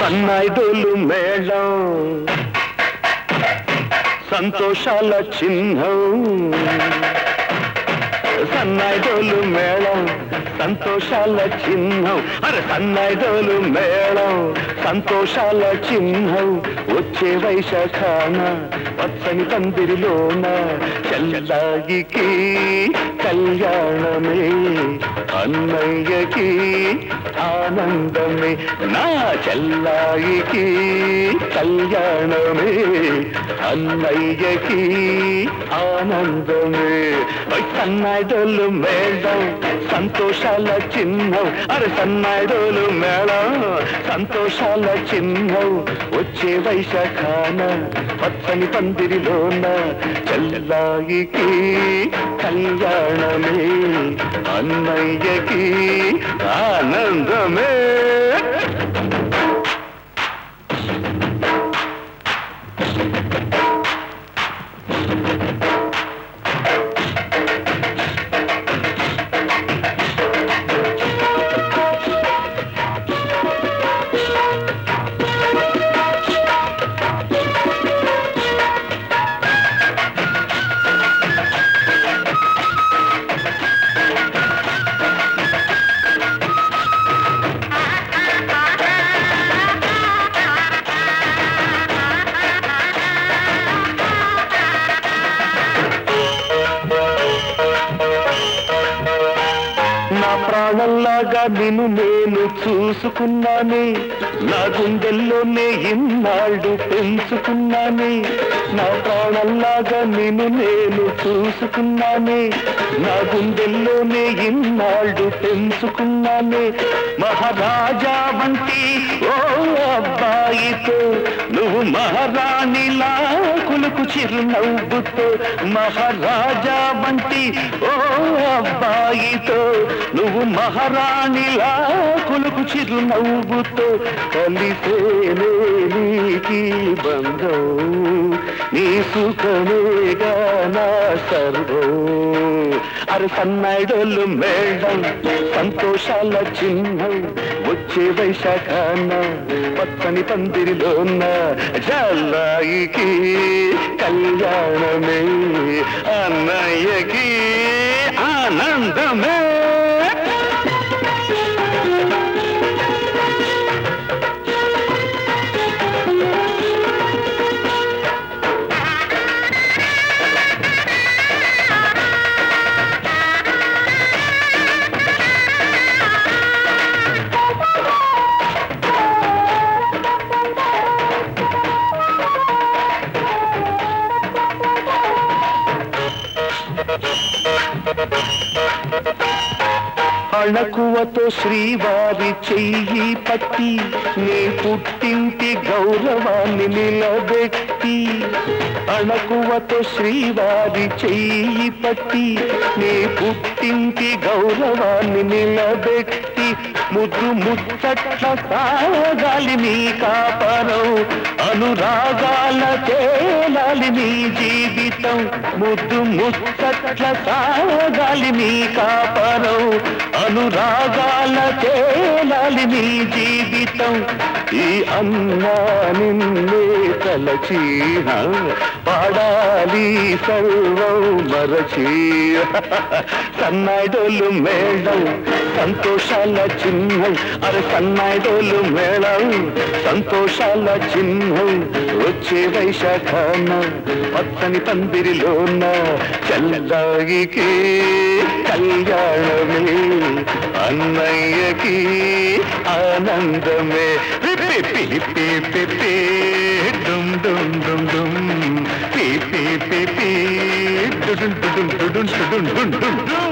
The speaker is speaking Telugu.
సన్నాయిడోలు మేళం సంతోషాల చిహ్నం సన్నాయిడోలు మేళం సంతోషాల చిహ్నం అరే సన్నాయిడోలు మేళం సంతోషాల చిహ్నం వచ్చే వైశాఖాన పచ్చని పందిరిలోన చల్లగికి కళ్యాణమే అన్నయ్యకి ఆనందమే నా చెల్లాయికి కళ్యాణమే అన్నయ్యకి ఆనందమే ఓ సన్నాయిడోలు మేళం సంతోషాల చిహ్నం అరే సన్నాయిడోలు మేళం సంతోషాల చిహ్నం వచ్చే వైశాఖాన పచ్చని పందిరిలోన చల్లాయికి కళ్యాణమే అన్నయ్యకి ఆనందమే నా ప్రాణంలాగా నిన్ను నేను చూసుకున్నానే నా గుండెల్లోనే ఇన్నాళ్ళు పెంచుకున్నానే నా ప్రాణంలాగా నిన్ను నేను చూసుకున్నానే నా గుండెల్లోనే ఇన్నాళ్ళు పెంచుకున్నానే మహారాజా వంటి ఓ అబ్బాయితో నువ్వు మహారాణిలా కులుకు చిరునవ్వుతో మహారాజా వంటి ఓ అబ్బాయితో నువ్వు మహారాణిలా కులుకు చిరునవ్వుతో కలిసేనే నీకి బంధం నీ సుఖమేగా నా సర్వం అరే సన్నాయిడోళ్ళు మేళం సంతోషాల చిహ్నం వచ్చే వైశాఖాన పచ్చని పందిరిలోన జల్లాయికి కళ్యాణమే అన్నయ్యకి ఆనందమే అణకువతో శ్రీవారి చెయ్యి పట్టి నీ పుట్టింటి గౌరవాన్ని నిలబెట్టి అణకువతో శ్రీవారి చెయ్యి పట్టి నీ పుట్టింటి గౌరవాన్ని నిలబెట్టి ముద్దు ముచ్చట్ల సాగాలి నీ కాపరం అనురాగాల తేలాలి నీ జీవితం ముద్దు ముచ్చట్ల సాగాలి నీ కాపరం అనురాగాల తేలాలి నీ జీవితం ఈ అన్నా నిన్నే తలచి పాడాలి సర్వం మరచి సన్నాయిడోలు మేళం సంతోషాల చిహ్నం అరే సన్నాయిడోలు మేళం సంతోషాల చిహ్నం వచ్చే వైశాఖాన పచ్చని పందిరిలోన చల్లదాగికి కళ్యాణమే అన్నయ్యకి ఆనందమే పిప్పి పిప్పి పిప్పి డుమ్ డుమ్ డుమ్ డుమ్ పిప్పి పిప్పి డుడుం డుడుం డుడుం డుడుం డుం డుం డుం